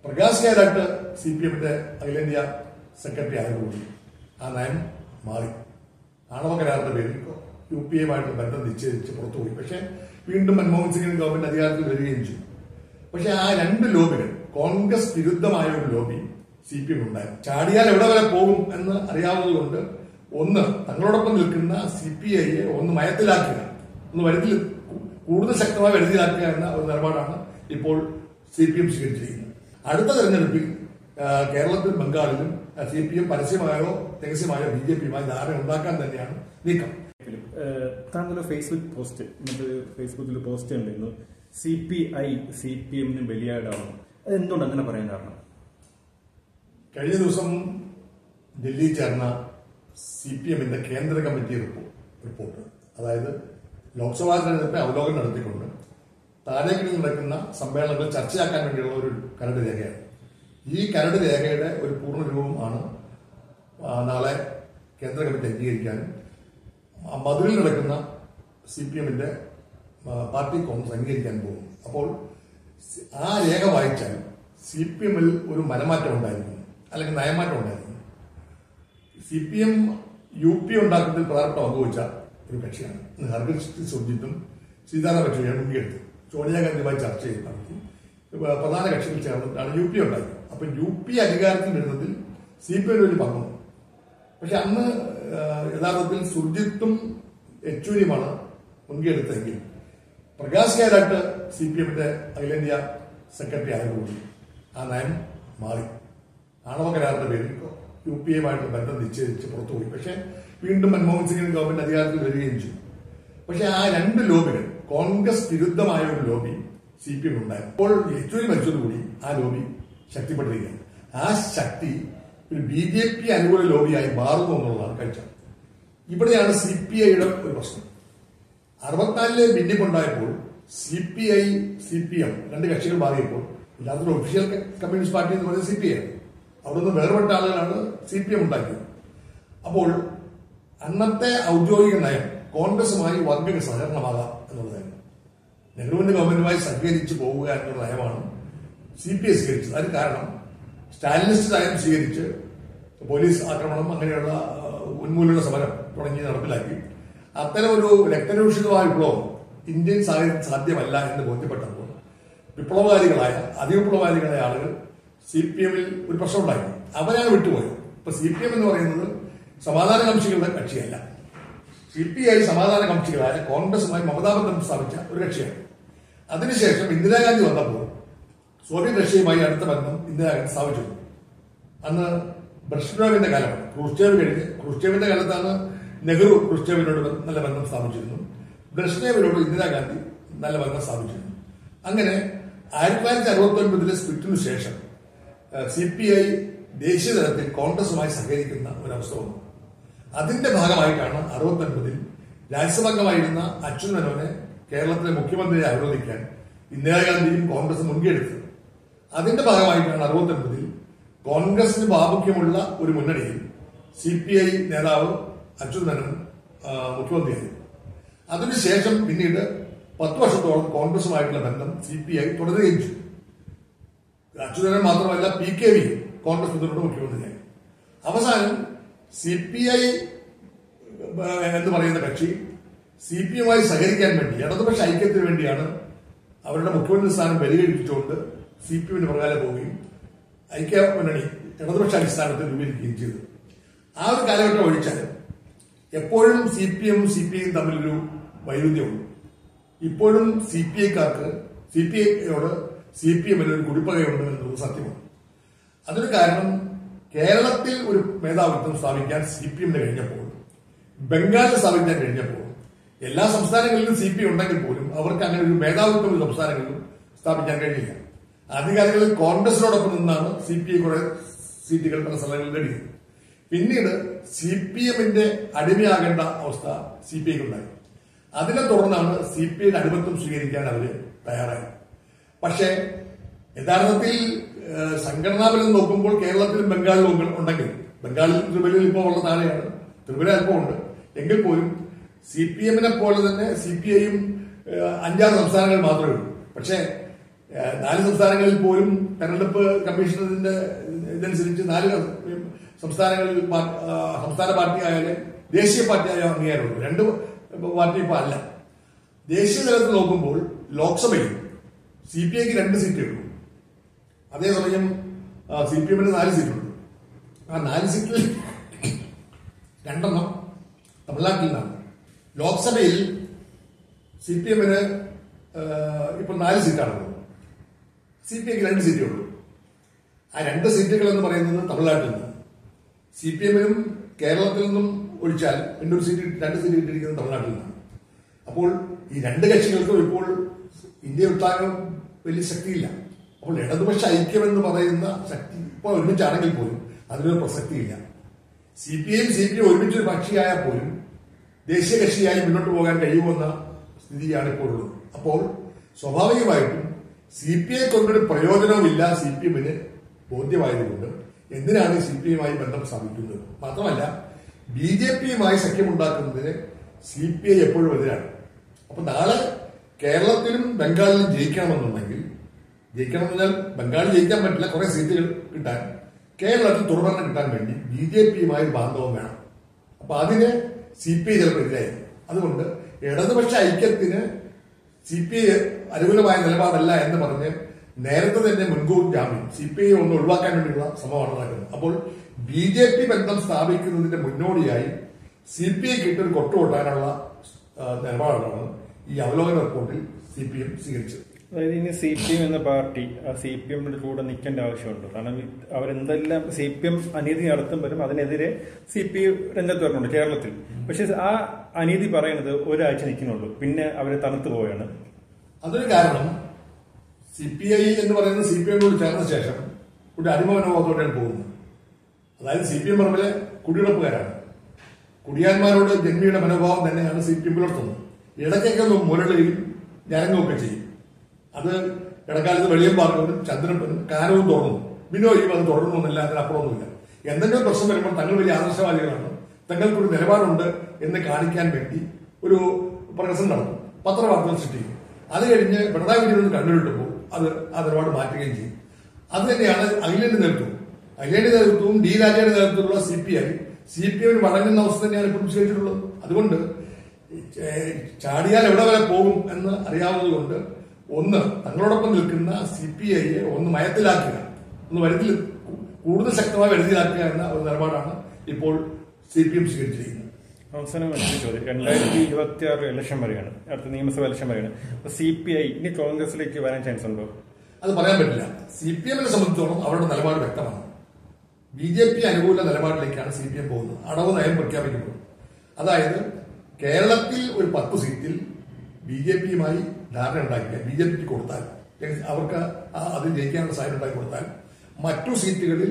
Prakash Karat C P എമ്മിന്റെ അഖിലേന്ത്യാ secretary ആയതുകൊണ്ട് ആ നയം മാറി ആണവ കരാറിന്റെ പേരിൽ യു പി എയുമായിട്ട് ബന്ധം നിശ്ചയിച്ച് പുറത്തുപോയി പക്ഷേ വീണ്ടും മൻമോഹൻ സിംഗിന് ഗവൺമെന്റ് അധികാരത്തിൽ വരികയും ചെയ്തു പക്ഷെ ആ രണ്ട് ലോബികൾ കോൺഗ്രസ് വിരുദ്ധമായ ഒരു ലോബി സി പി എം ഉണ്ടായിരുന്നു ചാടിയാൽ എവിടെ വരെ പോകും എന്ന് അറിയാവുന്നതുകൊണ്ട് ഒന്ന് തങ്ങളോടൊപ്പം നിൽക്കുന്ന സി പി ഐയെ ഒന്ന് മയത്തിലാക്കുക ഒന്ന് വരുത്തിൽ കൂടുതൽ ശക്തമായി വരുതിയിലാക്കുക എന്ന ഒരു നിലപാടാണ് ഇപ്പോൾ സി പി എം സ്വീകരിച്ചിരിക്കുന്നത് അടുത്ത തെരഞ്ഞെടുപ്പിൽ ആ, കേരളത്തിലും ബംഗാളിലും സി പി എം പരസ്യമായോ രഹസ്യമായോ ബി ജെ പിയുമായി ധാരണ ഉണ്ടാക്കാൻ തന്നെയാണ് നീക്കം ഏഹ് താങ്കളുടെ ഫേസ്ബുക്ക് പോസ്റ്റ് ഇന്നത്തെ ഫേസ്ബുക്കിൽ പോസ്റ്റ് ഉണ്ടായിരുന്നു C P I C P എമ്മിന് ബലിയാടാണ് അത് എന്തുകൊണ്ട് അങ്ങനെ പറയാൻ കാരണം കഴിഞ്ഞ ദിവസം ഡൽഹിയിൽ ചേർന്ന സി പി എമ്മിന്റെ കേന്ദ്ര കമ്മിറ്റി റിപ്പോ- റിപ്പോർട്ട് അതായത് ലോക്സഭാ തെരഞ്ഞെടുപ്പ് അവലോകനം നടത്തിക്കൊണ്ട് താഴേക്കിടയിൽ നടക്കുന്ന സമ്മേളനങ്ങൾ ചർച്ചയാക്കാൻ വേണ്ടിയുള്ള ഒരു കരട് രേഖയാണ് ഈ കരട് രേഖയുടെ ഒരു പൂർണ്ണ രൂപം ആണ് ആ, നാളെ കേന്ദ്ര കമ്മിറ്റി അംഗീകരിക്കാനും ആ, മധുരയിൽ നടക്കുന്ന സി പി എമ്മിന്റെ പാർട്ടി കോൺഗ്രസ് അംഗീകരിക്കാൻ പോകും അപ്പോൾ സി- ആ രേഖ വായിച്ചാൽ സി പി എമ്മിൽ ഒരു മനമാറ്റം ഉണ്ടായിരുന്നു അല്ലെങ്കിൽ നയമാറ്റം ഉണ്ടായിരുന്നു C P M U P ഉണ്ടാക്കുന്നതിൽ പ്രധാനപ്പെട്ട പങ്കുവച്ച ഒരു കക്ഷിയാണ് ഇന്ന് ഹർഗീത് സുർജിത്തും സീതാറാം യെച്ചൂരിയാണ് മുൻകെടുത്ത് സോണിയാഗാന്ധിയുമായി ചർച്ച ചെയ്ത് നടത്തി ഇപ്പൊ പ്രധാന കക്ഷികൾ ചേർന്നിട്ടാണ് യു പി ഉണ്ടായത് അപ്പൊ യു പി അധികാരത്തിൽ വരുന്നതിൽ സി പി എം ഒരു പങ്കുണ്ട് പക്ഷെ അന്ന് ആ, യഥാർത്ഥത്തിൽ സുർജിത്തും യെച്ചൂരിയുമാണ് മുൻകൈയെടുത്തതെങ്കിൽ പ്രകാശ് കാരാട്ട് സി പി എമ്മിന്റെ അഖിലേന്ത്യാ സെക്രട്ടറി ആയതുകൊണ്ട് ആ നയം മാറി ആണവ കരാറിന്റെ പേരിൽ യു പി എയുമായിട്ട് ബന്ധം നിശ്ചയിച്ച് പുറത്തുപോയി പക്ഷേ വീണ്ടും മൻമോഹൻ സിംഗിന് ഗവൺമെന്റ് അധികാരത്തിൽ വരികയും ചെയ്തു പക്ഷേ ആ രണ്ട് ലോബികൾ കോൺഗ്രസ് വിരുദ്ധമായ ഒരു ലോബി സി പി എം ഉണ്ടായിരുന്നു അപ്പോൾ യെച്ചൂരി മരിച്ചതോടുകൂടി ആ ലോബി ശക്തിപ്പെട്ടിരിക്കുകയാണ് ആ ശക്തി ഒരു ബി ജെ പി അനുകൂല ലോബിയായി മാറുന്നു എന്നുള്ളതാണ് കാഴ്ച ഇവിടെയാണ് സി പി ഐയുടെ ഒരു പ്രശ്നം അറുപത്തിനാലിലെ ഭിന്നിപ്പുണ്ടായപ്പോൾ C P I C P M രണ്ട് കക്ഷികൾ മാറിയപ്പോൾ യഥാർത്ഥത്തിൽ ഒഫീഷ്യൽ കമ്മ്യൂണിസ്റ്റ് പാർട്ടി എന്ന് പറയുന്നത് സി പി ഐ അവിടെ നിന്ന് വേർപെട്ട ആളുകളാണ് സി പി എം ഉണ്ടാക്കിയത് അപ്പോൾ അന്നത്തെ ഔദ്യോഗിക നയം കോൺഗ്രസുമായി വർഗ സഹകരണമാകാം എന്നുള്ളതായിരുന്നു നെഹ്റുവിന്റെ ഗവൺമെന്റുമായി സഹകരിച്ച് പോവുക എന്നുള്ള നയമാണ് സി പി ഐ സ്വീകരിച്ചത് അതിന് കാരണം സ്റ്റാലിനിസ്റ്റ് നയം സ്വീകരിച്ച് പോലീസ് ആക്രമണം അങ്ങനെയുള്ള ആ, ഉന്മൂലന സമരം തുടങ്ങി നടപ്പിലാക്കി അത്തരം ഒരു രക്തരൂഷിതമായ വിപ്ലവം ഇന്ത്യൻ സാഹചര്യത്തിൽ സാധ്യമല്ല എന്ന് ബോധ്യപ്പെട്ടപ്പോൾ വിപ്ലവകാരികളായ അതിവിപ്ലവകാരികളായ ആളുകൾ സി പി എമ്മിൽ ഒരു പ്രശ്നമുണ്ടായി അവരാണ് വിട്ടുപോയത് ഇപ്പൊ സി പി എം എന്ന് പറയുന്നത് സമാധാന കക്ഷികളുടെ കക്ഷിയല്ല സി പി ഐ സമാധാന കക്ഷികളായ കോൺഗ്രസുമായി മമതാബന്ധം സ്ഥാപിച്ച ഒരു കക്ഷിയാണ് അതിനുശേഷം ഇന്ദിരാഗാന്ധി വന്നപ്പോൾ സോവിയറ്റ് റഷ്യയുമായി അടുത്ത ബന്ധം ഇന്ദിരാഗാന്ധി സ്ഥാപിച്ചു അന്ന് ബ്രഷ്നോവിന്റെ കാലമാണ് ക്രൂസ്റ്റേവ് കഴിഞ്ഞ് ക്രൂസ്റ്റേവിന്റെ കാലത്താണ് നെഹ്റു ക്രൂസ്റ്റേവിനോട് ബ- നല്ല ബന്ധം സ്ഥാപിച്ചിരുന്നു ബ്രഷ്നേവിനോട് ഇന്ദിരാഗാന്ധി നല്ല ബന്ധം സ്ഥാപിച്ചിരുന്നു അങ്ങനെ ആയിരത്തി തൊള്ളായിരത്തി അറുപത്തി ഒൻപതിലെ സ്പ്ലിറ്റിനു ശേഷം സി പി ഐ ദേശീയ തലത്തിൽ കോൺഗ്രസുമായി സഹകരിക്കുന്ന ഒരവസ്ഥ വന്നു അതിന്റെ ഭാഗമായിട്ടാണ് അറുപത്തി ഒൻപതിൽ രാജ്യസഭാംഗമായിരുന്ന അച്യുത് മേനോനെ കേരളത്തിലെ മുഖ്യമന്ത്രിയെ അവരോധിക്കാൻ ഇന്ദിരാഗാന്ധിയും കോൺഗ്രസും മുൻകൈയെടുത്തത് അതിന്റെ ഭാഗമായിട്ടാണ് അറുപത്തി ഒൻപതിൽ കോൺഗ്രസിന് പ്രാമുഖ്യമുള്ള ഒരു മുന്നണിയിൽ സി പി ഐ നേതാവ് അച്യുത് മേനോൻ ആ, മുഖ്യമന്ത്രിയായി അതിനുശേഷം പിന്നീട് പത്ത് വർഷത്തോളം കോൺഗ്രസുമായിട്ടുള്ള ബന്ധം സി പി ഐ തുടരുകയും ചെയ്തു അച്യുതൻ മാത്രമല്ല പി കെ വി കോൺഗ്രസ് പിന്തുണയുടെ മുഖ്യമന്ത്രിയായി അവസാനം സി പി ഐ എന്ന് പറയുന്ന കക്ഷി സി പി എമ്മായി സഹകരിക്കാൻ വേണ്ടി ഇടതുപക്ഷ ഐക്യത്തിന് വേണ്ടിയാണ് അവരുടെ മുഖ്യമന്ത്രി സ്ഥാനം പരിഗണിച്ചുകൊണ്ട് സി പി എമ്മിന് പ്രകാരം പോവുകയും ഐക്യ മുന്നണി ഇടതുപക്ഷ അടിസ്ഥാനത്തിൽ രൂപീകരിക്കുകയും ചെയ്തു ആ ഒരു കാലഘട്ടം ഒഴിച്ചാൽ എപ്പോഴും സി പി എമ്മും സി പി ഐയും തമ്മിലൊരു വൈരുദ്ധ്യമുണ്ട് ഇപ്പോഴും സി പി ഐക്കാർക്ക് സി പി ഐയോട് സി പി എമ്മിന് ഒരു കുടിപ്പകയുണ്ട് എന്നത് സത്യമാണ് അതിന് കാരണം കേരളത്തിൽ ഒരു മേധാവിത്വം സ്ഥാപിക്കാൻ സി പി എമ്മിന് കഴിഞ്ഞപ്പോൾ ബംഗാളിൽ സ്ഥാപിക്കാൻ കഴിഞ്ഞപ്പോൾ എല്ലാ സംസ്ഥാനങ്ങളിലും സി പി ഉണ്ടെങ്കിൽ പോലും അവർക്ക് അങ്ങനെ ഒരു മേധാവിത്വം ഒരു സംസ്ഥാനങ്ങളിലും സ്ഥാപിക്കാൻ കഴിഞ്ഞില്ല ആദ്യകാലങ്ങളിൽ കോൺഗ്രസിനോടൊപ്പം നിന്നാണ് സി പി ഐ കുറെ സീറ്റുകൾ പല സ്ഥലങ്ങളിൽ നേടിയത് പിന്നീട് സി പി എമ്മിന്റെ അടിമയാകേണ്ട അവസ്ഥ സി പി ഐക്ക് ഉണ്ടായി അതിനെ തുടർന്നാണ് സി പി ഐയുടെ അടിമത്വം സ്വീകരിക്കാൻ അവര് തയ്യാറായത് പക്ഷേ യഥാർത്ഥത്തിൽ ഏഹ്, സംഘടനാ ബലം നോക്കുമ്പോൾ കേരളത്തിലും ബംഗാളിലും ഉണ്ട്- ഉണ്ടെങ്കിൽ ബംഗാളിൽ ത്രിപുരയിൽ ഇപ്പോൾ ഉള്ള താഴെയാണ് ത്രിപുര അല്പം ഉണ്ട് എങ്കിൽ പോലും സി പി എമ്മിനെ പോലെ തന്നെ സി പി ഐയും അഞ്ചാറ് സംസ്ഥാനങ്ങൾ മാത്രമേ ഉള്ളൂ പക്ഷേ ഏഹ് നാല് സംസ്ഥാനങ്ങളിൽ പോലും തെരഞ്ഞെടുപ്പ് കമ്മീഷണറിന്റെ ഇതനുസരിച്ച് നാല് സംസ്ഥാനങ്ങളിൽ പാ- ആ, സംസ്ഥാന പാർട്ടി ആയാലും ദേശീയ പാർട്ടി ആയ അംഗീകാരമുള്ളൂ രണ്ട് പാർട്ടി ഇപ്പൊ അല്ല ദേശീയ തലത്തിൽ നോക്കുമ്പോൾ ലോക്സഭയിൽ സി പി ഐക്ക് രണ്ട് സീറ്റേ ഉള്ളൂ അതേസമയം സി പി എമ്മിന് നാല് സീറ്റുള്ളൂ ആ നാല് സീറ്റിൽ രണ്ടെണ്ണം തമിഴ്നാട്ടിൽ നിന്നാണ് ലോക്സഭയിൽ സി പി എമ്മിന് ഇപ്പൊ നാല് സീറ്റാണുള്ളത് സി പി ഐക്ക് രണ്ട് സീറ്റേ ഉള്ളൂ ആ രണ്ട് സീറ്റുകൾ എന്ന് പറയുന്നത് തമിഴ്നാട്ടിൽ നിന്ന് സി പി എമ്മിനും കേരളത്തിൽ നിന്നും ഒഴിച്ചാൽ രണ്ടൊരു സീറ്റ് രണ്ട് സീറ്റ് കിട്ടിയിരിക്കുന്നത് തമിഴ്നാട്ടിൽ നിന്നാണ് അപ്പോൾ ഈ രണ്ട് കക്ഷികൾക്കും ഇപ്പോൾ ഇന്ത്യ ഒട്ടാകെ വലിയ ശക്തിയില്ല അപ്പോൾ ഇടതുപക്ഷ ഐക്യം എന്ന് പറയുന്ന ശക്തി ഇപ്പോൾ ഒരുമിച്ചാണെങ്കിൽ പോലും അതിനൊരു പ്രസക്തിയില്ല സി പി ഐയും സി പി ഐ ഒരുമിച്ചൊരു കക്ഷിയായാൽ പോലും ദേശീയ കക്ഷിയായി മുന്നോട്ട് പോകാൻ കഴിയുമെന്ന സ്ഥിതിയാണ് ഇപ്പോൾ ഉള്ളത് അപ്പോൾ സ്വാഭാവികമായിട്ടും സി പി ഐ കൊണ്ടൊരു പ്രയോജനവുമില്ല സി പി എമ്മിന് ബോധ്യമായതുകൊണ്ട് എന്തിനാണ് സി പി ഐയുമായി ബന്ധം സ്ഥാപിക്കുന്നത് മാത്രമല്ല ബി ജെ പിയുമായി സഖ്യമുണ്ടാക്കുന്നതിന് സി പി ഐ എപ്പോഴും എതിരാണ് അപ്പൊ നാളെ കേരളത്തിലും ബംഗാളിലും ജയിക്കണമെന്നുണ്ടെങ്കിൽ ജയിക്കണം എന്ന് പറഞ്ഞാൽ ബംഗാളിൽ ജയിക്കാൻ പറ്റില്ല കുറെ സീറ്റുകൾ കിട്ടാൻ കേരളത്തിൽ തുടർഭരണം കിട്ടാൻ വേണ്ടി ബി ജെ പിയുമായി ഒരു ബാന്ധവം വേണം അപ്പൊ അതിന് സി പി ഐ ചിലപ്പോൾ എതിരായിരുന്നു അതുകൊണ്ട് ഇടതുപക്ഷ ഐക്യത്തിന് സി പി ഐ അനുകൂലമായ നിലപാടല്ല എന്ന് പറഞ്ഞ് നേരത്തെ തന്നെ മുൻകൂർ ജാമ്യം സി പി ഐ ഒന്ന് ഒഴിവാക്കാൻ വേണ്ടിയുള്ള ശ്രമമാണ് നടക്കുന്നത് അപ്പോൾ ബി ജെ പി ബന്ധം സ്ഥാപിക്കുന്നതിന്റെ മുന്നോടിയായി സി പി ഐ കിട്ടൊരു കൊട്ടുകൊട്ടാനുള്ള ആ, നിലപാടാണ് ഈ അവലോകന റിപ്പോർട്ടിൽ സി പി എം സ്വീകരിച്ചത് അതായത് ഇനി സി പി എം എന്ന പാർട്ടി ആ സി പി എമ്മിന്റെ കൂടെ നിൽക്കേണ്ട ആവശ്യമുണ്ട് കാരണം ഈ അവരെന്തെല്ലാം സി പി എം അനീതി നടത്തുമ്പോഴും അതിനെതിരെ സി പി രംഗത്ത് വരുന്നുണ്ട് കേരളത്തിൽ പക്ഷെ ആ അനീതി പറയുന്നത് ഒരാഴ്ച നിൽക്കുന്നുള്ളൂ പിന്നെ അവരെ തണുത്തു പോവുകയാണ് അതൊരു കാരണം സി പി ഐ എന്ന് പറയുന്നത് സി പി എമ്മിനോട് ചേർന്ന ശേഷം ഒരു അടിമമനോഭാവത്തോടെയാണ് പോകുന്നത് അതായത് സി പി എം പറമ്പിലെ കുടിയുറപ്പുകാരാണ് കുടിയാന്മാരോട് ജന്മിയുടെ മനോഭാവം തന്നെയാണ് സി പി എം പുലർത്തുന്നത് ഇടയ്ക്കൊക്കെ ഒന്ന് മുരളുകയും ഞരങ്ങുകയൊക്കെ ചെയ്യും അത് ഇടക്കാലത്ത് വെളിയം പാർക്കവനും ചന്ദ്രപ്പനും കാനവും തുറന്നു ബിനോയും അത് തുടർന്നു എന്നല്ല അതിനപ്പുറമൊന്നുമില്ല എന്തെങ്കിലും പ്രശ്നം വരുമ്പോൾ തങ്ങൾ വലിയ ആദർശവാദികളാണ് തങ്ങൾക്കൊരു നിലപാടുണ്ട് എന്ന് കാണിക്കാൻ വേണ്ടി ഒരു പ്രകസനം നടത്തും പത്രവാർത്തകൾ സൃഷ്ടിക്കും അത് കഴിഞ്ഞ് പിണറായി വിജയൻ ഒന്ന് കണ്ണുരുട്ടുമ്പോൾ അത് ആ നിലപാട് മാറ്റുകയും ചെയ്യും അത് തന്നെയാണ് അഖിലേന്ത്യ നേതൃത്വം അഖിലേന്ത്യ നേതൃത്വവും ഡി രാജയുടെ നേതൃത്വത്തിലുള്ള C P I C P എമ്മിന് വഴങ്ങുന്ന അവസ്ഥ തന്നെയാണ് ഇപ്പം സ്വീകരിച്ചിട്ടുള്ളത് അതുകൊണ്ട് ഏഹ്, ചാടിയാൽ എവിടെ വരെ പോകും എന്ന് അറിയാവുന്നതുകൊണ്ട് ഒന്ന് തങ്ങളോടൊപ്പം നിൽക്കുന്ന സി പി ഐയെ ഒന്ന് മയത്തിലാക്കുക ഒന്ന് വരുത്തിൽ കൂടുതൽ ശക്തമായി വരുതിയിലാക്കുക എന്ന ഒരു നിലപാടാണ് ഇപ്പോൾ സി പി എം സ്വീകരിച്ചിരിക്കുന്നത് അവസാനം മറ്റൊരു ചോദ്യം രണ്ടായിരത്തി ഇരുപത്തി ആറ് ഇലക്ഷൻ വരെയാണ് അടുത്ത നിയമസഭ ഇലക്ഷൻ വരെയാണ് അപ്പൊ സി പി ഐ ഇനി കോൺഗ്രസിലേക്ക് വരാൻ ചാൻസ് ഉണ്ടോ അത് പറയാൻ പറ്റില്ല സി പി എമ്മിനെ സംബന്ധിച്ചോളം അവരുടെ നിലപാട് വ്യക്തമാണ് ബി ജെ പി അനുകൂല നിലപാടിലേക്കാണ് സി പി എം പോകുന്നത് അടവ് നയം പ്രഖ്യാപിക്കപ്പെടും അതായത് കേരളത്തിൽ ഒരു പത്ത് സീറ്റിൽ ബി ജെ പിയുമായി ധാരണ ഉണ്ടാക്കിയാൽ ബി ജെ പിക്ക് കൊടുത്താൽ അവർക്ക് ആ- അതിൽ ജയിക്കാനുള്ള സാധ്യത ഉണ്ടാക്കി കൊടുത്താൽ മറ്റു സീറ്റുകളിൽ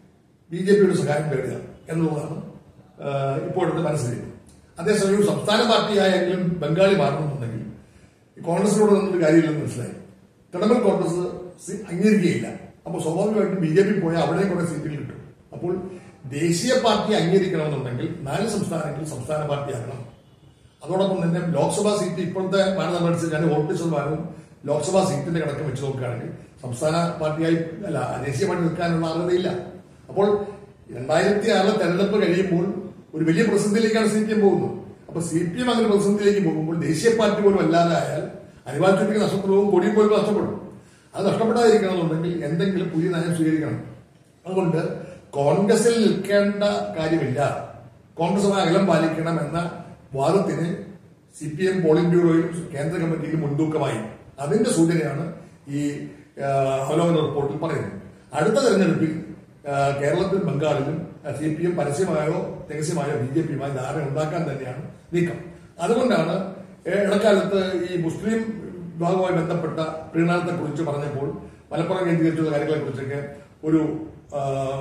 ബി ജെ പിയുടെ സഹായം തേടുക എന്നുള്ളതാണ് ആ, ഇപ്പോഴത്തെ മനസ്സിൽ അതേസമയം ഒരു സംസ്ഥാന പാർട്ടിയായെങ്കിലും ബംഗാളി മാറണമെന്നുണ്ടെങ്കിൽ ഈ കോൺഗ്രസിനോട് നിന്നൊരു കാര്യമില്ലെന്ന് മനസ്സിലായി തൃണമൂൽ കോൺഗ്രസ് സി- അംഗീകരിക്കുകയില്ല അപ്പോൾ സ്വാഭാവികമായിട്ടും ബി ജെ പി പോയാൽ അവിടെയും കുറെ സീറ്റുകൾ കിട്ടും അപ്പോൾ ദേശീയ പാർട്ടി അംഗീകരിക്കണമെന്നുണ്ടെങ്കിൽ നാല് സംസ്ഥാനങ്ങളിൽ സംസ്ഥാന പാർട്ടിയാകണം അതോടൊപ്പം തന്നെ ലോക്സഭാ സീറ്റ് ഇപ്പോഴത്തെ മാനദണ്ഡം അനുസരിച്ചാണ് വോട്ട് ശതമാനവും ലോക്സഭാ സീറ്റിന്റെ കണക്ക് വെച്ച് നോക്കുകയാണെങ്കിൽ സംസ്ഥാന പാർട്ടിയായി അല്ല ദേശീയ പാർട്ടി നിൽക്കാനുള്ള അർഹതയില്ല അപ്പോൾ രണ്ടായിരത്തി ആറിലെ തെരഞ്ഞെടുപ്പ് കഴിയുമ്പോൾ ഒരു വലിയ പ്രതിസന്ധിയിലേക്കാണ് സി പി എം പോകുന്നത് അപ്പൊ സി പി എം അങ്ങനെ പ്രതിസന്ധിയിലേക്ക് പോകുമ്പോൾ ദേശീയ പാർട്ടി പോലും അല്ലാതെ ആയാൽ അനിവാര്യ ചുറ്റിക്ക് നഷ്ടപ്പെടും കൊടിയും പോലും നഷ്ടപ്പെടും അത് നഷ്ടപ്പെടാതിരിക്കണമെന്നുണ്ടെങ്കിൽ എന്തെങ്കിലും പുതിയ നയം സ്വീകരിക്കണം അതുകൊണ്ട് കോൺഗ്രസിൽ നിൽക്കേണ്ട കാര്യമില്ല കോൺഗ്രസുമായി അകലം പാലിക്കണം എന്ന വാദത്തിന് സി പി എം പോളിംഗ് ബ്യൂറോയിലും കേന്ദ്ര കമ്മിറ്റിയിലും മുൻതൂക്കമായി അതിന്റെ സൂചനയാണ് ഈ ആ, അവലോകന റിപ്പോർട്ടിൽ പറയുന്നത് അടുത്ത തെരഞ്ഞെടുപ്പിൽ ആ, കേരളത്തിലും ബംഗാളിലും സി പി എം പരസ്യമായോ രഹസ്യമായോ ബി ജെ പിയുമായി ധാരണ ഉണ്ടാക്കാൻ തന്നെയാണ് നീക്കം അതുകൊണ്ടാണ് ഏ, ഇടക്കാലത്ത് ഈ മുസ്ലിം വിഭാഗവുമായി ബന്ധപ്പെട്ട പ്രീണനത്തെ കുറിച്ച് പറഞ്ഞപ്പോൾ മലപ്പുറം കേന്ദ്രീകരിച്ചുള്ള കാര്യങ്ങളെ കുറിച്ചൊക്കെ ഒരു ആ,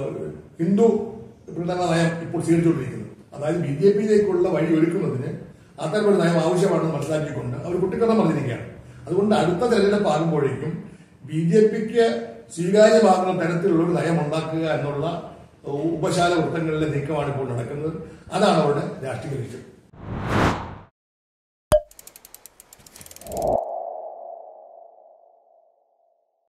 ഹിന്ദു പ്രീണന നയം ഇപ്പോൾ സ്വീകരിച്ചുകൊണ്ടിരിക്കുന്നത് അതായത് ബി ജെ പിയിലേക്കുള്ള വഴി ഒരുക്കുന്നതിന് അത്തരം ഒരു നയം ആവശ്യമാണെന്ന് മനസ്സിലാക്കിക്കൊണ്ട് അവർ കുട്ടിക്കഥ പറഞ്ഞിരിക്കുകയാണ് അതുകൊണ്ട് അടുത്ത തെരഞ്ഞെടുപ്പ് ആകുമ്പോഴേക്കും ബി ജെ പിക്ക് സ്വീകാര്യമാകുന്ന തരത്തിലുള്ള ഒരു നയം ഉണ്ടാക്കുക എന്നുള്ള ഉപശാല വൃത്തങ്ങളിലെ നീക്കമാണ് ഇപ്പോൾ നടക്കുന്നത് അതാണ് അവരുടെ രാഷ്ട്രീയ ലക്ഷ്യം